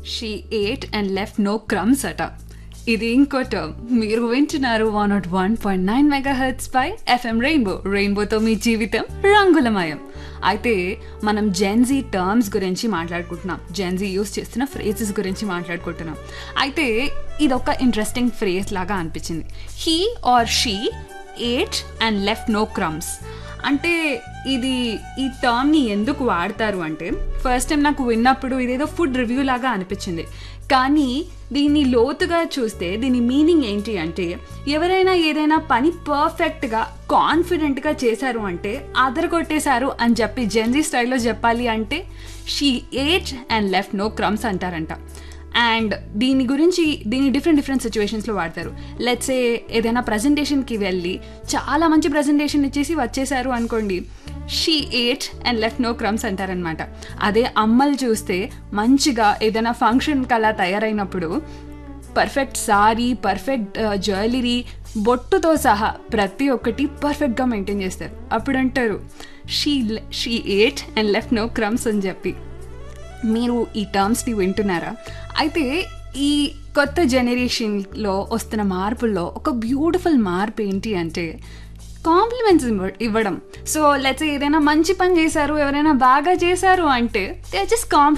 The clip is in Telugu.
she ate and left no crumbs అట ఇది ఇంకో టర్మ్ మీరు వింటున్నారు one nought one point nine mega hertz పై ఎఫ్ఎం రెయిన్బో రెయిన్బోతో మీ జీవితం రంగులమయం అయితే మనం జెన్జీ టర్మ్స్ గురించి మాట్లాడుకుంటున్నాం జెన్జీ యూస్ చేస్తున్న ఫ్రేజెస్ గురించి మాట్లాడుకుంటున్నాం అయితే ఇది ఒక ఇంట్రెస్టింగ్ ఫ్రేజ్ లాగా అనిపించింది he or she ate and left no crumbs అంటే ఇది ఈ టర్మ్ని ఎందుకు వాడతారు అంటే ఫస్ట్ టైం నాకు విన్నప్పుడు ఇదేదో ఫుడ్ రివ్యూ లాగా అనిపించింది కానీ దీన్ని లోతుగా చూస్తే దీని మీనింగ్ ఏంటి అంటే ఎవరైనా ఏదైనా పని పర్ఫెక్ట్గా కాన్ఫిడెంట్గా చేశారు అంటే అదరగొట్టేశారు అని చెప్పి జెన్జీ స్టైల్లో చెప్పాలి అంటే she ate and left no crumbs అంటారంట అండ్ దీని గురించి దీని డిఫరెంట్ డిఫరెంట్ సిచ్యువేషన్స్లో వాడతారు లెట్సే ఏదైనా ప్రజెంటేషన్కి వెళ్ళి చాలా మంచి ప్రజెంటేషన్ ఇచ్చేసి వచ్చేసారు అనుకోండి she ate and left no crumbs అంటారనమాట అదే అమ్మలు చూస్తే మంచిగా ఏదైనా ఫంక్షన్కి అలా తయారైనప్పుడు పర్ఫెక్ట్ సారీ పర్ఫెక్ట్ జ్యువెలరీ బొట్టుతో సహా ప్రతి ఒక్కటి పర్ఫెక్ట్గా మెయింటైన్ చేస్తారు అప్పుడు అంటారు she she ate and left no crumbs అని చెప్పి మీరు ఈ టర్మ్స్ని వింటున్నారా అయితే ఈ కొత్త జనరేషన్లో వస్తున్న మార్పుల్లో ఒక బ్యూటిఫుల్ మార్పు ఏంటి అంటే కాంప్లిమెంట్స్ ఇవ్వడం సో లెట్స్ ఏదైనా మంచి పని చేశారు ఎవరైనా బాగా చేశారు అంటే దే జస్ట్ కాంప్లి